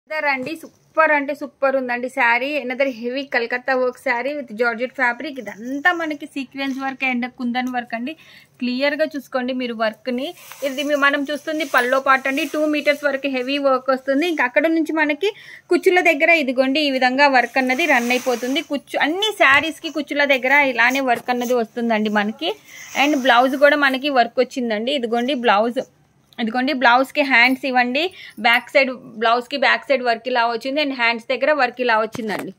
రండి సూపర్ అంటే సూపర్ ఉందండి sari another heavy Calcutta work sari with georgette fabric ఇదంతా మనకి sequence work and kundan work అండి క్లియర్గా చూసుకోండి మీరు వర్క్ని ఇది మీ- మనం చూస్తుంది పల్లో పాట అండి టూ మీటర్స్ వరకు హెవీ వర్క్ వస్తుంది ఇంకా అక్కడ నుంచి మనకి కుచ్చుల దగ్గర ఇదిగోండి ఈ విధంగా వర్క్ అన్నది రన్ అయిపోతుంది కుచ్చు అన్ని శారీస్కి కుచ్చుల దగ్గర ఇలానే వర్క్ అన్నది వస్తుందండి మనకి అండ్ బ్లౌజ్ కూడా మనకి వర్క్ వచ్చిందండి ఇదిగోండి బ్లౌజ్ ఇదిగోండి బ్లౌజ్కి హ్యాండ్స్ ఇవ్వండి బ్యాక్ సైడ్ బ్లౌజ్కి బ్యాక్ సైడ్ వర్క్ ఇలా వచ్చింది అండ్ హ్యాండ్స్ దగ్గర వర్క్ ఇలా వచ్చిందండి